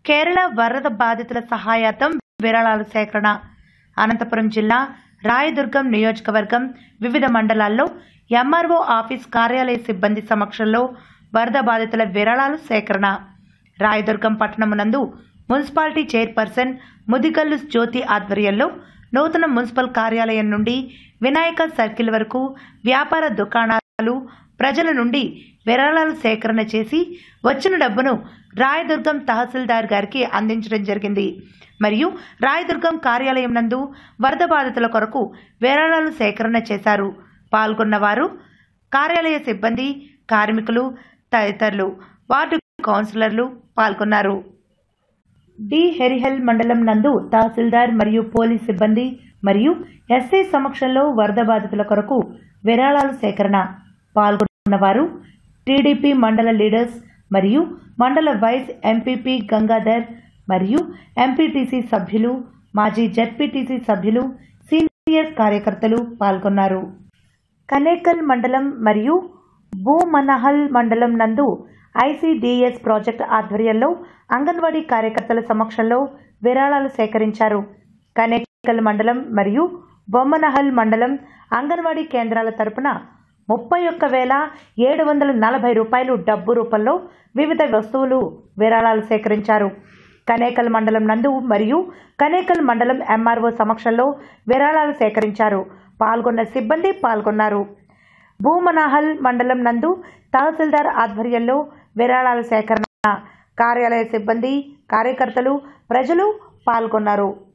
కేరళ వరద బాధితుల సహాయార్థం విరాళాల సేకరణ అనంతపురం జిల్లా రాయదుర్గం నియోజకవర్గం వివిధ మండలాల్లో ఎంఆర్ఓ ఆఫీస్ కార్యాలయ సిబ్బంది సమక్షంలో వరద బాధితుల విరాళాలు సేకరణ రాయదుర్గం పట్టణమునందు మున్సిపాలిటీ చైర్పర్సన్ ముదిగల్లు జ్యోతి ఆధ్వర్యంలో నూతన మున్సిపల్ కార్యాలయం నుండి వినాయక సర్కిల్ వరకు వ్యాపార దుకాణాలు ప్రజల నుండి విరాళాలు సేకరణ చేసి వచ్చిన డబ్బును రాయదుర్గం తహసీల్దార్ గారికి అందించడం జరిగింది మరియు రాయదుర్గం కార్యాలయం నందు వరద బాధితుల కొరకు విరాళాలు సేకరణ చేశారు పాల్గొన్న వారు కార్యాలయ సిబ్బంది కార్మికులు తదితరులు వార్డు కౌన్సిలర్లు పాల్గొన్నారు డి హెరిహెల్ మండలం నందు తహసీల్దార్ మరియు పోలీస్ సిబ్బంది మరియు ఎస్ఐ సమక్షంలో వరద బాధితుల కొరకు విరాళాలు సేకరణ పాల్గొన్న వారు టీడీపీ మండల లీడర్స్ మరియు మండల వైస్ ఎంపీపీ గంగాధర్ మరియు ఎంపీటీసీ సభ్యులు మాజీ జెడ్పీటీసీ సభ్యులు సీనియర్ కార్యకర్తలు పాల్గొన్నారు కనేకల్ మండలం మరియు భూమనహల్ మండలం నందు ఐసీడీఎస్ ప్రాజెక్ట్ ఆధ్వర్యంలో అంగన్వాడీ కార్యకర్తల సమక్షంలో విరాళాలు సేకరించారు కనేకల్ మండలం మరియు బొమ్మనహల్ మండలం అంగన్వాడీ కేంద్రాల తరపున ముప్పై ఒక్క వేల ఏడు వందల నలభై రూపాయలు డబ్బు రూపంలో వివిధ వస్తువులు విరాళాలు సేకరించారు కనేకల్ మండలం నందు మరియు కనేకల్ మండలం ఎంఆర్ఓ సమక్షంలో విరాళాలు సేకరించారు పాల్గొన్న సిబ్బంది పాల్గొన్నారు భూమనాహల్ మండలం నందు తహసీల్దార్ ఆధ్వర్యంలో విరాళాల సేకరణ కార్యాలయ సిబ్బంది కార్యకర్తలు ప్రజలు పాల్గొన్నారు